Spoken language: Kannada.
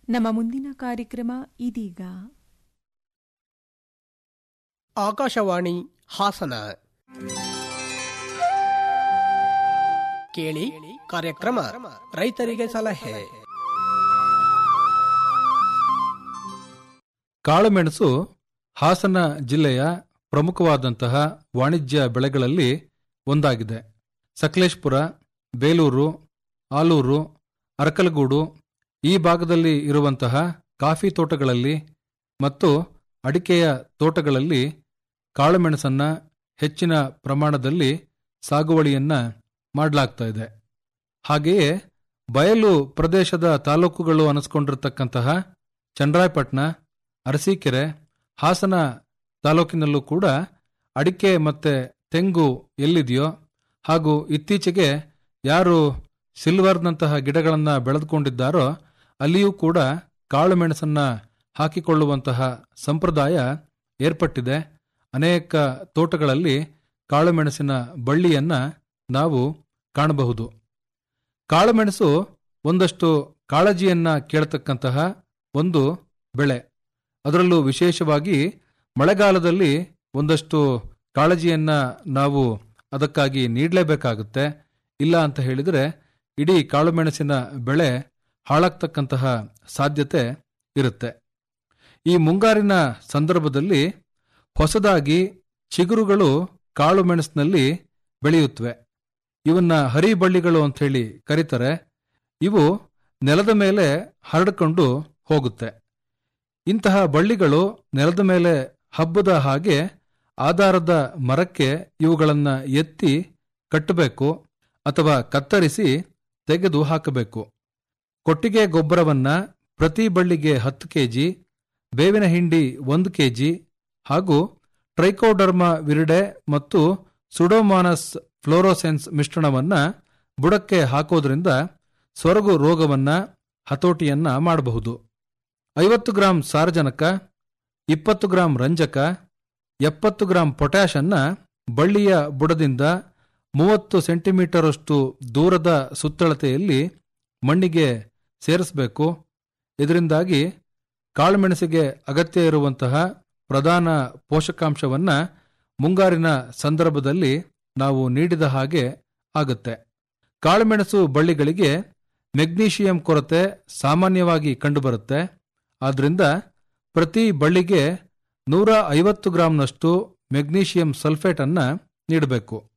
ನಮ್ಮ ಮುಂದಿನ ಕಾರ್ಯಕ್ರಮ ಇದೀಗ ಆಕಾಶವಾಣಿ ಹಾಸನ ಕೇಳಿ ಕಾರ್ಯಕ್ರಮ ರೈತರಿಗೆ ಸಲಹೆ ಕಾಳುಮೆಣಸು ಹಾಸನ ಜಿಲ್ಲೆಯ ಪ್ರಮುಖವಾದಂತಹ ವಾಣಿಜ್ಯ ಬೆಳೆಗಳಲ್ಲಿ ಒಂದಾಗಿದೆ ಸಕಲೇಶ್ಪುರ ಬೇಲೂರು ಆಲೂರು ಅರಕಲಗೂಡು ಈ ಭಾಗದಲ್ಲಿ ಇರುವಂತಹ ಕಾಫಿ ತೋಟಗಳಲ್ಲಿ ಮತ್ತು ಅಡಿಕೆಯ ತೋಟಗಳಲ್ಲಿ ಕಾಳುಮೆಣಸನ್ನ ಹೆಚ್ಚಿನ ಪ್ರಮಾಣದಲ್ಲಿ ಸಾಗುವಳಿಯನ್ನ ಮಾಡಲಾಗ್ತಾ ಇದೆ ಹಾಗೆಯೇ ಬಯಲು ಪ್ರದೇಶದ ತಾಲೂಕುಗಳು ಅನಿಸ್ಕೊಂಡಿರ್ತಕ್ಕಂತಹ ಚಂದ್ರಾಯಪಟ್ಟಣ ಅರಸೀಕೆರೆ ಹಾಸನ ತಾಲೂಕಿನಲ್ಲೂ ಕೂಡ ಅಡಿಕೆ ಮತ್ತೆ ತೆಂಗು ಎಲ್ಲಿದೆಯೋ ಹಾಗೂ ಇತ್ತೀಚೆಗೆ ಯಾರು ಸಿಲ್ವರ್ನಂತಹ ಗಿಡಗಳನ್ನು ಬೆಳೆದುಕೊಂಡಿದ್ದಾರೋ ಅಲ್ಲಿಯೂ ಕೂಡ ಕಾಳು ಮೆಣಸನ್ನ ಹಾಕಿಕೊಳ್ಳುವಂತಹ ಸಂಪ್ರದಾಯ ಏರ್ಪಟ್ಟಿದೆ ಅನೇಕ ತೋಟಗಳಲ್ಲಿ ಕಾಳುಮೆಣಸಿನ ಬಳ್ಳಿಯನ್ನ ನಾವು ಕಾಣಬಹುದು ಕಾಳುಮೆಣಸು ಒಂದಷ್ಟು ಕಾಳಜಿಯನ್ನ ಕೇಳತಕ್ಕಂತಹ ಒಂದು ಬೆಳೆ ಅದರಲ್ಲೂ ವಿಶೇಷವಾಗಿ ಮಳೆಗಾಲದಲ್ಲಿ ಒಂದಷ್ಟು ಕಾಳಜಿಯನ್ನ ನಾವು ಅದಕ್ಕಾಗಿ ನೀಡಲೇಬೇಕಾಗುತ್ತೆ ಇಲ್ಲ ಅಂತ ಹೇಳಿದರೆ ಇಡೀ ಕಾಳುಮೆಣಸಿನ ಬೆಳೆ ಹಾಳಾಗ್ತಕ್ಕಂತಹ ಸಾಧ್ಯತೆ ಇರುತ್ತೆ ಈ ಮುಂಗಾರಿನ ಸಂದರ್ಭದಲ್ಲಿ ಹೊಸದಾಗಿ ಚಿಗುರುಗಳು ಕಾಳು ಮೆಣಸಿನಲ್ಲಿ ಬೆಳೆಯುತ್ತವೆ ಇವನ್ನ ಹರಿಬಳ್ಳಿಗಳು ಅಂತ ಹೇಳಿ ಕರೀತಾರೆ ಇವು ನೆಲದ ಮೇಲೆ ಹರಡಿಕೊಂಡು ಹೋಗುತ್ತೆ ಇಂತಹ ಬಳ್ಳಿಗಳು ನೆಲದ ಮೇಲೆ ಹಬ್ಬದ ಹಾಗೆ ಆಧಾರದ ಮರಕ್ಕೆ ಇವುಗಳನ್ನ ಎತ್ತಿ ಕಟ್ಟಬೇಕು ಅಥವಾ ಕತ್ತರಿಸಿ ತೆಗೆದು ಹಾಕಬೇಕು ಕೊಟ್ಟಿಗೆ ಗೊಬ್ಬರವನ್ನ ಪ್ರತಿ ಬಳ್ಳಿಗೆ ಹತ್ತು ಕೆಜಿ ಬೇವಿನ ಹಿಂಡಿ ಒಂದು ಕೆಜಿ ಹಾಗೂ ಟ್ರೈಕೋಡರ್ಮಾ ವಿರಿಡೆ ಮತ್ತು ಸುಡೋಮಾನಸ್ ಫ್ಲೋರೋಸೆನ್ಸ್ ಮಿಶ್ರಣವನ್ನ ಬುಡಕ್ಕೆ ಹಾಕೋದ್ರಿಂದ ಸೊರಗು ರೋಗವನ್ನ ಹತೋಟಿಯನ್ನ ಮಾಡಬಹುದು ಐವತ್ತು ಗ್ರಾಂ ಸಾರಜನಕ ಇಪ್ಪತ್ತು ಗ್ರಾಂ ರಂಜಕ ಎಪ್ಪತ್ತು ಗ್ರಾಂ ಪೊಟ್ಯಾಷ್ ಅನ್ನ ಬಳ್ಳಿಯ ಬುಡದಿಂದ ಮೂವತ್ತು ಸೆಂಟಿಮೀಟರಷ್ಟು ದೂರದ ಸುತ್ತಳತೆಯಲ್ಲಿ ಮಣ್ಣಿಗೆ ಸೇರಿಸಬೇಕು ಇದರಿಂದಾಗಿ ಕಾಳುಮೆಣಸಿಗೆ ಅಗತ್ಯ ಇರುವಂತಹ ಪ್ರಧಾನ ಪೋಷಕಾಂಶವನ್ನ ಮುಂಗಾರಿನ ಸಂದರ್ಭದಲ್ಲಿ ನಾವು ನೀಡಿದ ಹಾಗೆ ಆಗುತ್ತೆ ಕಾಳುಮೆಣಸು ಬಳ್ಳಿಗಳಿಗೆ ಮೆಗ್ನೀಷಿಯಂ ಕೊರತೆ ಸಾಮಾನ್ಯವಾಗಿ ಕಂಡುಬರುತ್ತೆ ಆದ್ದರಿಂದ ಪ್ರತಿ ಬಳ್ಳಿಗೆ ನೂರ ಐವತ್ತು ಗ್ರಾಂನಷ್ಟು ಮೆಗ್ನೀಷಿಯಂ ಸಲ್ಫೇಟ್ ಅನ್ನ ನೀಡಬೇಕು